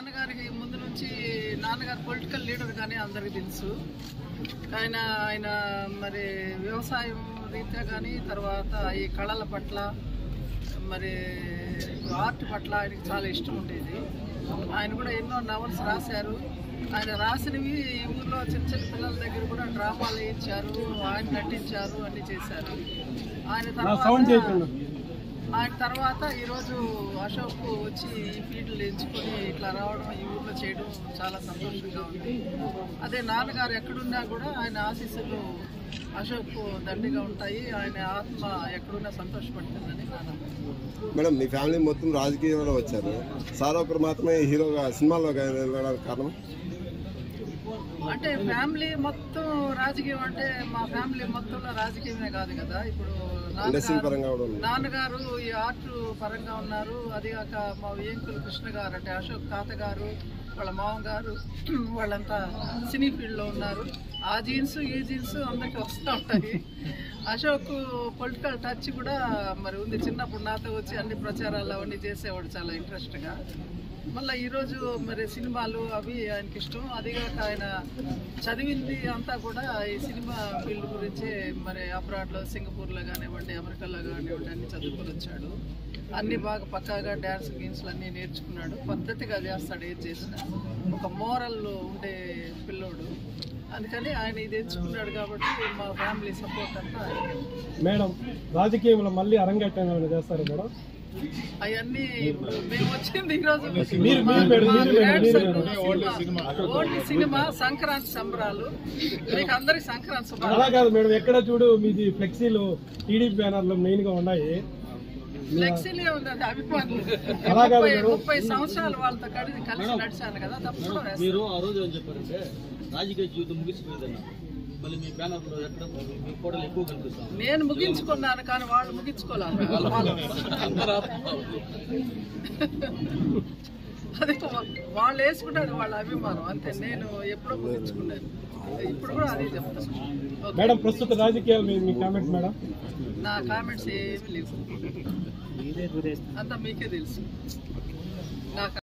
నాన్నగారికి ముందు నుంచి నాన్నగారు పొలిటికల్ లీడర్ కానీ అందరికీ తెలుసు ఆయన ఆయన మరి వ్యవసాయం రీత్యా కానీ తర్వాత ఈ కళల పట్ల మరి ఆర్ట్ పట్ల ఆయనకి చాలా ఇష్టం ఉండేది ఆయన కూడా ఎన్నో నవల్స్ రాశారు ఆయన రాసినవి ఈ ఊర్లో చిన్న చిన్న పిల్లల దగ్గర కూడా డ్రామాలు వేయించారు ఆయన నటించారు అన్ని చేశారు ఆయన తర్వాత ఆయన తర్వాత ఈరోజు అశోక్ వచ్చి ఈ ఫీల్డ్లు ఎంచుకొని ఇట్లా రావడం ఈ ఊర్లో చేయడం చాలా సంతోషంగా ఉంది అదే నాన్నగారు ఎక్కడున్నా కూడా ఆయన ఆశీస్సులు అశోక్ దండిగా ఉంటాయి ఆయన ఆత్మ ఎక్కడున్నా సంతోషపడుతుందని నా నమ్మకం మేడం మీ ఫ్యామిలీ మొత్తం రాజకీయంలో వచ్చారు సార్ ఒకరు మాత్రమే హీరోగా సినిమాల్లో వెళ్ళడానికి కారణం అంటే ఫ్యామిలీ మొత్తం రాజకీయం అంటే మా ఫ్యామిలీ మొత్తంలో రాజకీయమే కాదు కదా ఇప్పుడు ఇండస్ట్రీ నాన్నగారు పరంగా కూడా ఉంది నాన్నగారు ఈ ఆర్ట్ పరంగా ఉన్నారు అది కాక మా వేంకుల కృష్ణ గారు అంటే అశోక్ తాత గారు వాళ్ళ మామగారు వాళ్ళంతా సినీ ఫీల్డ్లో ఉన్నారు ఆ జీన్స్ ఈ జీన్స్ అందరికి వస్తూ ఉంటాయి అశోక్ పొలిటికల్ టచ్ కూడా మరి ఉంది చిన్నప్పుడు నాతో వచ్చి అన్ని ప్రచారాలు అవన్నీ చేసేవాడు చాలా ఇంట్రెస్ట్గా మళ్ళీ ఈరోజు మరి సినిమాలు అవి ఆయనకి ఇష్టం అదిగాక ఆయన చదివింది అంతా కూడా ఈ సినిమా ఫీల్డ్ గురించి మరి అబ్రాడ్లో సింగపూర్లో కానివ్వండి అమెరికాలో కానివ్వండి అన్ని చదువుకొని వచ్చాడు అన్ని బాగా పక్కాగా డ్యాన్స్ గేమ్స్లు అన్నీ నేర్చుకున్నాడు పద్ధతిగా చేస్తాడు ఏది చేసినా ఒక మోరల్ ఉండే పిల్లోడు అందుకని ఆయన ఇది ఎంచుకున్నాడు కాబట్టి మా ఫ్యామిలీ సపోర్ట్ అంతా ఆయనకే. మేడం రాజకీయంలో మళ్ళీ అరంగేట్రం ఏమైనా చేస్తారు మేడం అవన్నీ ఇప్పుడు మేము వచ్చింది ఈరోజు మీరు- మా- మీరు మేడం, మా మీరు మేడం, grand మీరు circle madam. Cinema. Only cinema Sankranti సంబరాలు మీకు అందరికి సంక్రాంతి అలా శుభాకాంక్షలు కాదు మేడం ఎక్కడ చూడు మీది ఫ్లెక్సీలు టీడీపీ బ్యానర్లు మెయిన్ గా ఉన్నాయి ఫ్లెక్సీలే ఉంది అది అభిమానులు అలా కాదు ముప్పై మేడం. ముప్పై సంవత్సరాలు వాళ్ళతో కలిసి కలిసి నడిచాను కదా తప్పకుండా వేస్తాను. మీరు ఆ రోజు ఏం చెప్పారంటే రాజకీయ జీవితం ముగిసిపోయిందన్న మళ్ళీ మీ బ్యానర్ లో ఎక్కడ మీ ఫోటోలు ఎక్కువ కనిపిస్తాం నేను ముగించుకున్నాను కానీ వాళ్ళు ముగించుకోలేదు వాళ్ళు- అదే వా- వాళ్ళు వేసుకుంటారు వాళ్ళ అభిమానం అంతే నేను ఎప్పుడో ముగించుకున్నాను ఇప్పుడు కూడా అదే చెప్తాను ఓకే. మేడం ప్రస్తుత రాజకీయాలు మీ- మీ కామెంట్ మేడం నా కామెంట్స్ ఏమి లేవు అంతా మీకే తెలుసు నాకు